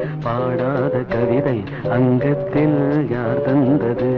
பாடாத கவிதை அங்கத்தில் யார் தந்தது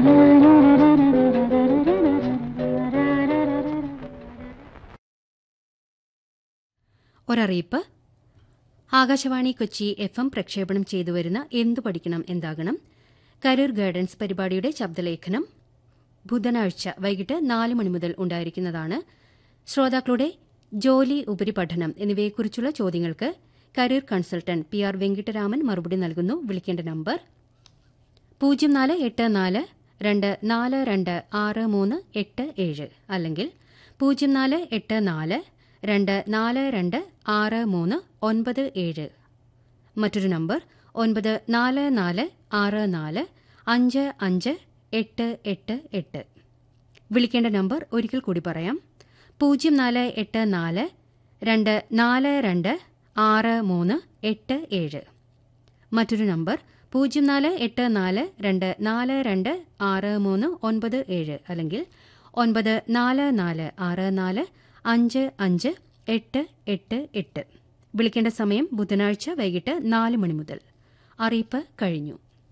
ഒരറിയിപ്പ് ആകാശവാണി കൊച്ചി എഫ് എം പ്രക്ഷേപണം ചെയ്തു വരുന്ന എന്തു പഠിക്കണം എന്താകണം കരിയർ ഗൈഡൻസ് പരിപാടിയുടെ ശബ്ദലേഖനം ബുധനാഴ്ച വൈകിട്ട് നാല് മണി മുതൽ ഉണ്ടായിരിക്കുന്നതാണ് ശ്രോതാക്കളുടെ ജോലി ഉപരിപഠനം എന്നിവയെക്കുറിച്ചുള്ള ചോദ്യങ്ങൾക്ക് career consultant P R Venkitaraman മറുപടി നൽകുന്നു വിളിക്കേണ്ട നമ്പർ പൂജ്യം നാല് എട്ട് നാല് രണ്ട് നാല് രണ്ട് ആറ് മൂന്ന് എട്ട് ഏഴ് അല്ലെങ്കിൽ പൂജ്യം നാല് എട്ട് നാല് രണ്ട് നാല് രണ്ട് ആറ് മൂന്ന് ഒൻപത് ഏഴ് മറ്റൊരു നമ്പർ ഒൻപത് നാല് നാല് ആറ് നാല് അഞ്ച് അഞ്ച് എട്ട് എട്ട് എട്ട് വിളിക്കേണ്ട നമ്പർ ഒരിക്കൽ കൂടി പറയാം പൂജ്യം നാല് എട്ട് നാല് രണ്ട് നാല് രണ്ട് ആറ് മൂന്ന് എട്ട് ഏഴ് മറ്റൊരു നമ്പർ പൂജ്യം നാല് എട്ട് നാല് രണ്ട് നാല് രണ്ട് ആറ് മൂന്ന് ഒൻപത് ഏഴ് അല്ലെങ്കിൽ ഒൻപത് നാല് നാല് ആറ് നാല് അഞ്ച് അഞ്ച് എട്ട് എട്ട് എട്ട് വിളിക്കേണ്ട സമയം ബുധനാഴ്ച വൈകിട്ട് നാല് മണി മുതൽ അറിയിപ്പ് കഴിഞ്ഞു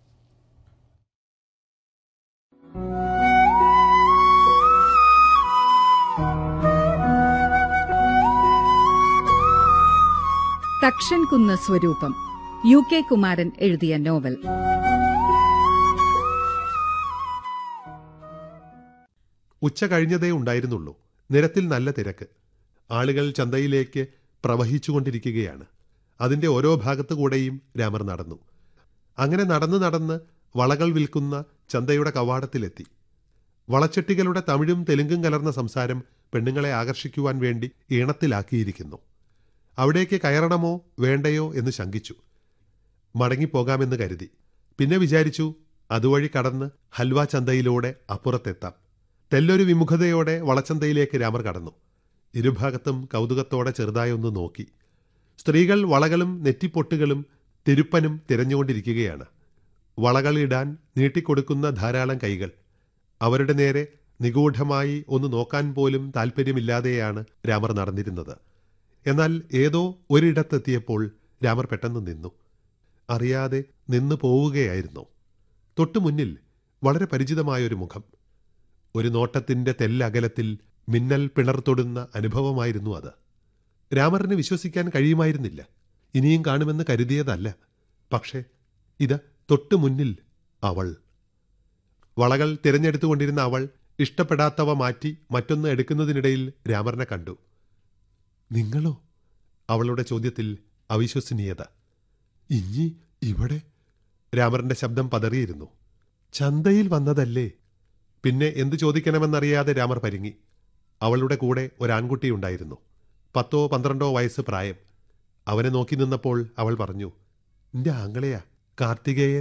തക്ഷൻകുന്ന് സ്വരൂപം യു കെ കുമാരൻ എഴുതിയ നോവൽ ഉച്ച കഴിഞ്ഞതേ ഉണ്ടായിരുന്നുള്ളൂ നിരത്തിൽ നല്ല തിരക്ക് ആളുകൾ ചന്തയിലേക്ക് പ്രവഹിച്ചുകൊണ്ടിരിക്കുകയാണ് അതിന്റെ ഓരോ ഭാഗത്തു കൂടെയും രാമർ നടന്നു അങ്ങനെ നടന്ന് നടന്ന് വളകൾ വിൽക്കുന്ന ചന്തയുടെ കവാടത്തിലെത്തി വളച്ചട്ടികളുടെ തമിഴും തെലുങ്കും കലർന്ന സംസാരം പെണ്ണുങ്ങളെ ആകർഷിക്കുവാൻ വേണ്ടി ഈണത്തിലാക്കിയിരിക്കുന്നു അവിടേക്ക് കയറണമോ വേണ്ടയോ എന്ന് ശങ്കിച്ചു മടങ്ങിപ്പോകാമെന്ന് കരുതി പിന്നെ വിചാരിച്ചു അതുവഴി കടന്ന് ഹൽവ ചന്തയിലൂടെ അപ്പുറത്തെത്താം തെല്ലൊരു വിമുഖതയോടെ വളച്ചന്തയിലേക്ക് രാമർ കടന്നു ഇരുഭാഗത്തും കൗതുകത്തോടെ ചെറുതായൊന്ന് നോക്കി സ്ത്രീകൾ വളകളും നെറ്റിപ്പൊട്ടുകളും തിരുപ്പനും തിരഞ്ഞുകൊണ്ടിരിക്കുകയാണ് വളകളിടാൻ നീട്ടിക്കൊടുക്കുന്ന ധാരാളം കൈകൾ അവരുടെ നേരെ നിഗൂഢമായി ഒന്ന് നോക്കാൻ പോലും താൽപ്പര്യമില്ലാതെയാണ് രാമർ നടന്നിരുന്നത് എന്നാൽ ഏതോ ഒരിടത്തെത്തിയപ്പോൾ രാമർ പെട്ടെന്ന് നിന്നു അറിയാതെ നിന്നു പോവുകയായിരുന്നു തൊട്ടു മുന്നിൽ വളരെ പരിചിതമായൊരു മുഖം ഒരു നോട്ടത്തിന്റെ തെല്ലകലത്തിൽ മിന്നൽ പിളർത്തൊടുന്ന അനുഭവമായിരുന്നു അത് രാമറിന് വിശ്വസിക്കാൻ കഴിയുമായിരുന്നില്ല ഇനിയും കാണുമെന്ന് കരുതിയതല്ല പക്ഷേ ഇത് തൊട്ടു മുന്നിൽ അവൾ വളകൾ തിരഞ്ഞെടുത്തുകൊണ്ടിരുന്ന അവൾ ഇഷ്ടപ്പെടാത്തവ മാറ്റി മറ്റൊന്ന് എടുക്കുന്നതിനിടയിൽ രാമറിനെ കണ്ടു നിങ്ങളോ അവളുടെ ചോദ്യത്തിൽ അവിശ്വസനീയത ഇഞ്ഞി ഇവിടെ രാമറിന്റെ ശബ്ദം പതറിയിരുന്നു ചന്തയിൽ വന്നതല്ലേ പിന്നെ എന്തു ചോദിക്കണമെന്നറിയാതെ രാമർ പരിങ്ങി അവളുടെ കൂടെ ഒരാൺകുട്ടിയുണ്ടായിരുന്നു പത്തോ പന്ത്രണ്ടോ വയസ്സ് പ്രായം അവനെ നോക്കി നിന്നപ്പോൾ അവൾ പറഞ്ഞു നിന്റെ ആങ്ങളെയാ കാർത്തികേയൻ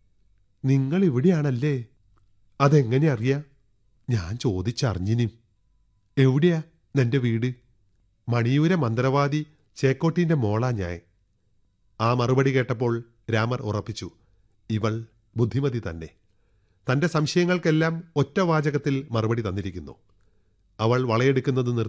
നിങ്ങൾ ഇവിടെയാണല്ലേ അതെങ്ങനെ അറിയാ ഞാൻ ചോദിച്ചറിഞ്ഞിനും എവിടെയാ നിന്റെ വീട് മണിയൂരെ മന്ത്രവാദി ചേക്കോട്ടിന്റെ മോളാ ഞാൻ ആ മറുപടി കേട്ടപ്പോൾ രാമർ ഉറപ്പിച്ചു ഇവൾ ബുദ്ധിമതി തന്നെ തന്റെ സംശയങ്ങൾക്കെല്ലാം ഒറ്റ വാചകത്തിൽ മറുപടി തന്നിരിക്കുന്നു അവൾ വളയെടുക്കുന്നത് നിർത്തി